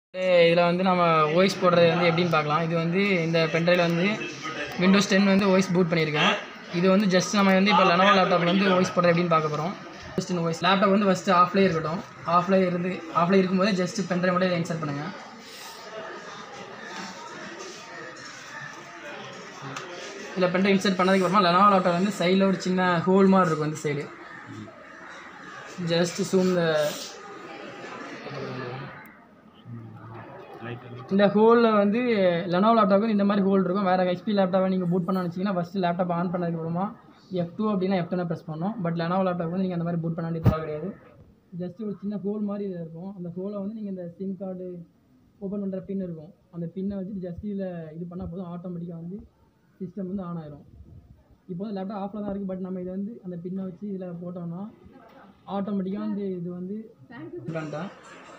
இதில் வந்து நம்ம வாய்ஸ் போடுறது வந்து எப்படின்னு பார்க்கலாம் இது வந்து இந்த பென்ட்ரைவில் வந்து விண்டோஸ் டென் வந்து வாய்ஸ் பூட் பண்ணியிருக்கேன் இது வந்து ஜஸ்ட் நம்ம வந்து இப்போ லெனோவோ லேப்டாப்பில் வந்து வாய்ஸ் போடுறது எப்படின்னு பார்க்க போகிறோம் ஜஸ்ட் இந்த வாய்ஸ் லேப்டாப் வந்து ஃபஸ்ட்டு ஆஃப்லேயே இருக்கட்டும் ஆஃப்லேயே இருந்து ஆஃப்லேயே இருக்கும்போது ஜஸ்ட் பென்ட்ரைவ் மட்டும் இதை இன்சர்ட் பண்ணுங்கள் இதில் பென்ட்ரைவ் இன்சர்ட் பண்ணதுக்கு அப்புறமா லெனோவோ லேப்டாப் வந்து சைடில் ஒரு சின்ன ஹோல் மாதிரி இருக்கும் இந்த சைடு ஜஸ்ட் சூம் த இந்த ஹோலில் வந்து லெனோவோ லேப்டாப்புக்கு இந்த மாதிரி ஹோல் இருக்கும் வேறு ஹெச்பி லேப்டாப்பை நீங்கள் பூட் பண்ண நினச்சிங்கன்னா ஃபஸ்ட்டு லேப்டாப் ஆன் பண்ணதுக்கு அப்புறமா எஃப் டூ அப்படின்னா எஃப் டூனா ப்ரெஸ் பண்ணணும் பட் லெனோவோ லேப்டாப் வந்து நீங்கள் அந்த மாதிரி பூட் பண்ண வேண்டிய தேவை கிடையாது ஜஸ்ட் ஒரு சின்ன ஹோல் மாதிரி இதில் இருக்கும் அந்த ஹோலை வந்து நீங்கள் இந்த சிம் கார்டு ஓப்பன் பண்ணுற பின் இருக்கும் அந்த பின்னை வச்சுட்டு ஜஸ்ட் இதில் இது பண்ணால் போதும் ஆட்டோமேட்டிக்காக வந்து சிஸ்டம் வந்து ஆன் ஆயிரும் இப்போ வந்து லேப்டாப் ஆஃபில் தான் இருக்குது பட் நம்ம இதை வந்து அந்த பின்னை வச்சு இதில் போட்டோம்னா ஆட்டோமேட்டிக்காக வந்து இது வந்து பண்ணிட்டேன்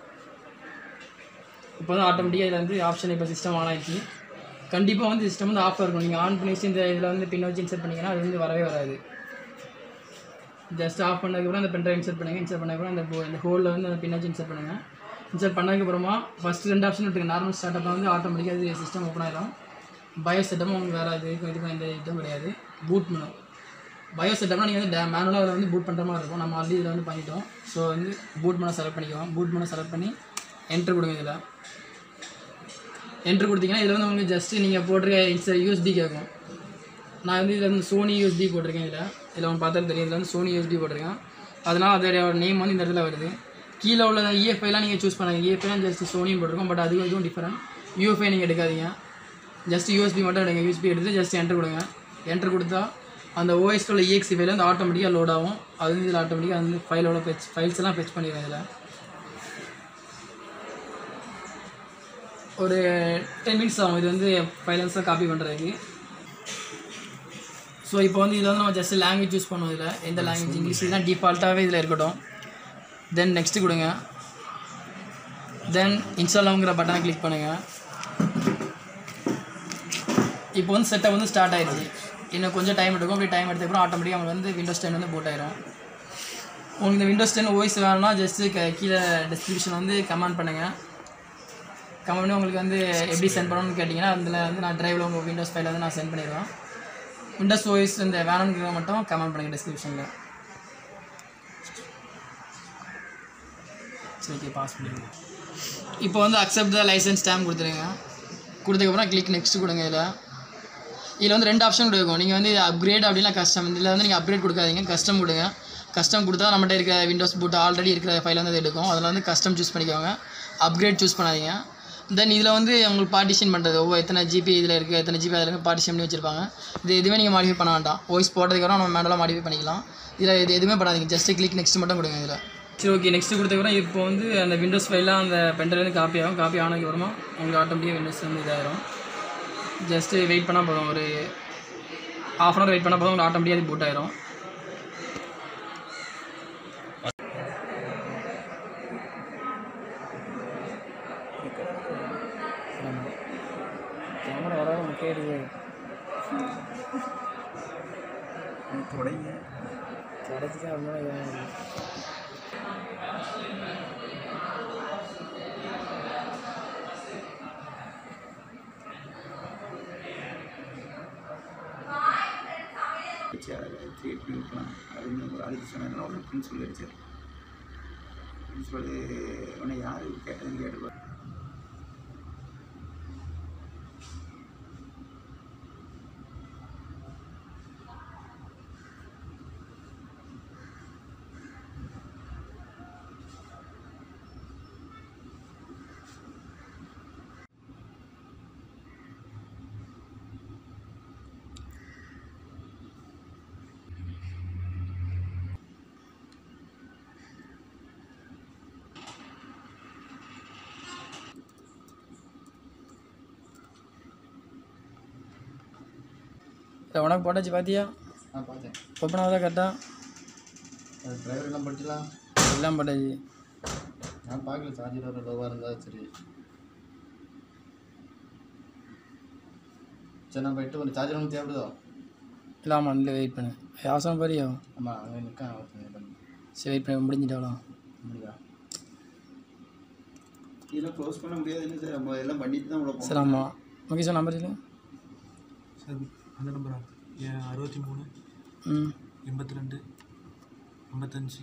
இப்போ வந்து ஆட்டோமேட்டிக்காக இதில் வந்து ஆப்ஷன் இப்போ சிஸ்டம் ஆன் ஆயிடுச்சு கண்டிப்பாக வந்து சிஸ்டம் வந்து ஆஃபில் இருக்கும் நீங்கள் ஆன் பண்ணி வச்சு இந்த இதில் வந்து பின் வச்சு இன்சர்ட் பண்ணிங்கன்னா அது வந்து வரவே வராது ஜஸ்ட் ஆஃப் பண்ணதுக்கப்புறம் அந்த பென்ட்ரைவ் இன்சர்ட் பண்ணுங்கள் இன்சர்ட் பண்ணதுக்கப்புறம் அந்த bo- இந்த ஹோலில் வந்து அந்த பின் வச்சு இன்சர்ட் பண்ணுங்கள் இன்சர்ட் பண்ணதுக்கப்புறமா ஃபஸ்ட்டு ரெண்டு ஆப்ஷன் இருக்குது நார்மல் ஸ்டார்ட்அப்பில் வந்து ஆட்டோமேட்டிக்காக இது சிஸ்டம் ஓப்பன் ஆயிடும் பயோ செட்டப்பும் உங்களுக்கு வேறு இது இதுக்கும் எந்த இதுவும் கிடையாது பூட் பண்ணும் பயோ செட்டப்னா நீங்கள் வந்து மேனுவலாக அதில் வந்து பூட் பண்ணுற மாதிரி இருக்கும் நம்ம ஆல்ரெடி இதில் வந்து பண்ணிட்டோம் ஸோ வந்து பூட் பண்ண செலக்ட் பண்ணிக்குவோம் பூட் பண்ண செலக்ட் பண்ணி என்ட்ரு கொடுங்க இதில் என்ட்ரு கொடுத்தீங்கன்னா இதில் வந்து உங்களுக்கு ஜஸ்ட்டு நீங்கள் போட்டிருக்க இன்ஸ்டர் யூஎஸ்பி கேட்கும் நான் வந்து இதில் வந்து சோனி யூஎஸ்பி போட்டிருக்கேன் இதில் இதில் அவங்க பார்த்தாலும் தெரியும் இதில் வந்து சோனி யூஎஸ்பி போட்டிருக்கேன் அதனால் அதோடைய நேம் வந்து இந்த இடத்துல வருது கீழே உள்ள இஎஃப்ஐலாம் நீங்கள் சூஸ் பண்ணுங்க இஎஃப்ஐலாம் ஜஸ்ட் சோனின்னு போட்டிருக்கோம் பட் அதுவும் இதுவும் டிஃப்ரெண்ட் யூஎஃப்ஐ நீங்கள் எடுக்காதீங்க ஜஸ்ட் யூஎஸ்பி மட்டும் எடுங்க யூஎஸ்பி எடுத்து ஜஸ்ட் என்ட்ரு கொடுங்க என்ட்ரு கொடுத்தா அந்த ஓஎஸ்க்கு உள்ள இஎக்ஸி ஃபைல் வந்து ஆட்டோமேட்டிக்காக லோட் ஆகும் அது வந்து இதில் ஆட்டோமேட்டிக்காக வந்து ஃபைலோட ஃபெச் ஃபைல்ஸ் எல்லாம் ஃபெச் பண்ணிடுவேன் இதில் ஒரு டென் மினிட்ஸ் ஆகும் இது வந்து ஃபைலன்ஸாக காப்பி பண்ணுறதுக்கு ஸோ இப்போ வந்து இதில் வந்து நம்ம ஜஸ்ட் லாங்குவேஜ் யூஸ் பண்ணுவோம் இதில் எந்த லாங்குவேஜ் இங்கிலீஷ் தான் டிஃபால்ட்டாகவே இதில் இருக்கட்டும் தென் நெக்ஸ்ட்டு கொடுங்க தென் இன்ஸ்டாலாங்கிற பட்டனை கிளிக் பண்ணுங்கள் இப்போ வந்து செட்டப் வந்து ஸ்டார்ட் ஆயிடுச்சு இன்னும் கொஞ்சம் டைம் எடுக்கும் அப்படி டைம் எடுத்ததுக்கப்புறம் ஆட்டோமேட்டிக்காக உங்களுக்கு வந்து விண்டோஸ் டென் வந்து போட் ஆயிரும் உங்களுக்கு இந்த விண்டோஸ் டென் ஓய்ஸ் வேணும்னா ஜஸ்ட்டு க கீழே டிஸ்கிரிப்ஷன் வந்து கமெண்ட் பண்ணுங்கள் கமெண்ட் பண்ணி உங்களுக்கு வந்து எப்படி சென்ட் பண்ணணும்னு கேட்டிங்கன்னா அதில் வந்து நான் டிரைவில் உங்கள் விண்டோஸ் ஃபைல் வந்து நான் சென்ட் பண்ணிடுவேன் விண்டோஸ் ஓஎஸ் இந்த வேணுங்கிறத மட்டும் கமெண்ட் பண்ணுங்கள் டிஸ்கிரிப்ஷனில் சரி ஓகே பாஸ் பண்ணிடுங்க இப்போ வந்து அக்செப்ட் த லைசன்ஸ் ஸ்டாம்ப் கொடுத்துருங்க கொடுத்ததுக்கப்புறம் கிளிக் நெக்ஸ்ட் கொடுங்க இதில் இதில் வந்து ரெண்டு ஆப்ஷன் கொடுக்கும் நீங்கள் வந்து அப்கிரேட் அப்படின்னா கஸ்டம் இதில் வந்து நீங்கள் அப்கிரேட் கொடுக்காதீங்க கஸ்டம் கொடுங்க கஸ்டம் கொடுத்தா நம்மகிட்ட இருக்க விண்டோஸ் போட்டு ஆல்ரெடி இருக்கிற ஃபைல் வந்து அது எடுக்கும் அதில் வந்து கஸ்டம் சூஸ் பண்ணிக்கோங்க அப்கிரேட் சூஸ் பண்ணாதீங்க தென் இதில் வந்து உங்களுக்கு பார்ட்டிஷன் பண்ணுறது ஒவ்வொரு எத்தனை ஜிபி இதில் இருக்குது எத்தனை ஜிபி அதில் இருக்குது பார்ட்டிஷன் பண்ணி வச்சிருப்பாங்க இது எதுவுமே நீங்கள் மாடிஃபை பண்ண வேண்டாம் வாய்ஸ் போட்டதுக்கப்புறம் நம்ம மேடலாக மாடிஃபை பண்ணிக்கலாம் இதில் இது எதுவுமே பண்ணாதீங்க ஜஸ்ட் கிளிக் நெக்ஸ்ட் மட்டும் கொடுங்க இதில் சரி ஓகே நெக்ஸ்ட் கொடுத்ததுக்கப்புறம் இப்போ வந்து அந்த விண்டோஸ் ஃபைலாம் அந்த பென்ட்ரைவ்லேருந்து காப்பி ஆகும் காப்பி ஆனதுக்கப்புறமா உங்களுக்கு ஆட்டோமேட்டிக்காக விண்டோஸ் வந்து இதாயிரும் ஜஸ்ட்டு வெயிட் பண்ணால் போதும் ஒரு ஆஃப் அன் ஹவர் வெயிட் பண்ணால் போதும் உங்களுக்கு ஆட்டோமேட்டிக்காக அது பூட் ஆயிரும் கேமரா வராது கேடுது தொடங்க கிடைச்சிச்சா அப்படின்னா வச்சு அதை கிரியேட் பண்ணிக்கலாம் அப்படின்னு ஒரு ஆளுக்கு சொன்னாங்க ஒரு பிரின்சிபல் அடிச்சார் பிரின்சிபல் உன்னை யார் கேட்டதுன்னு கேட்டுப்பார் இல்லை உனக்கு போட்டாச்சு பார்த்தியா நான் பார்த்தேன் ஓப்பன் ஆகுதா கரெக்டாக அது டிரைவர் எல்லாம் படிச்சுலாம் எல்லாம் போட்டாச்சு நான் பார்க்கல சார்ஜர் வர லோவாக இருந்தால் சரி சரி நான் போயிட்டு ஒரு சார்ஜர் ஒன்று தேவைப்படுதோ இல்லை ஆமாம் இல்லை வெயிட் பண்ணு அவசரம் பாரியா ஆமாம் அங்கே நிற்க அவசியம் பண்ணி சரி வெயிட் பண்ணி முடிஞ்சிட்டாலும் முடியா இதெல்லாம் க்ளோஸ் பண்ண முடியாதுன்னு சார் நம்ம எல்லாம் பண்ணிட்டு தான் உள்ள போகணும் சார் ஆமாம் ஓகே சார் நம்பர் சொல்லுங்க சார் அந்த நம்பரா ஏன் அறுபத்தி மூணு ம் எண்பத்தி ரெண்டு ஐம்பத்தஞ்சு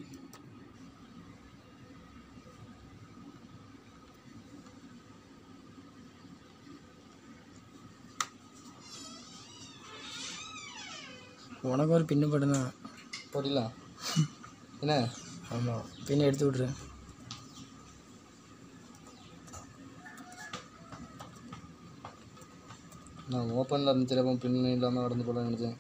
உனக்கு ஒரு பின்னு பட்டு போட்டிடலாம் என்ன ஆமாம் பின்ன எடுத்து விட்ரு நான் ஓப்பனில் இருந்துச்சு அப்போ பின் இல்லாமல் நடந்து போட நினச்சேன்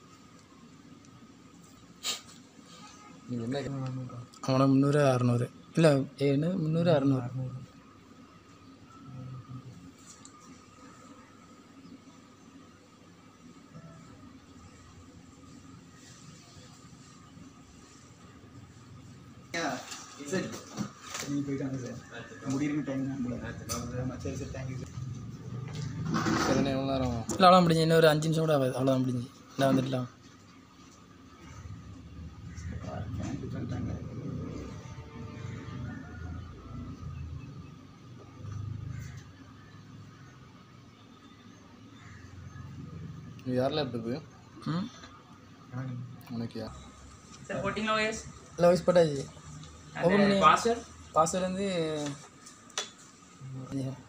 நீ என்ன அவனுக்கு முந்நூறு அறநூறு இல்லை என்ன முந்நூறு அறநூறு சரி நீங்கள் போயிட்டாங்க சார் முடியிருங்க டைம் ஆமாம் சரி சார் தேங்க்யூ சார் சரிண்ணே எவ்வளோ நேரம் ஆகும்? இல்லை அவ்வளோ முடிஞ்சு இன்னும் ஒரு அஞ்சு நிமிஷம் கூட ஆகாது அவ்வளோதான் முடிஞ்சு நான் வந்துடலாம் தேங்க்யூ சொல்லிட்டாங்க இது யார் லேப்டாப்பு ம் உனக்கியா சார் போட்டிங்களா ஓஎஸ் இல்லை வயசு போட்டாச்சு ஓப்பன் பண்ணி பாஸ்வேர்ட் பாஸ்வேர்டு வந்து கொஞ்சம்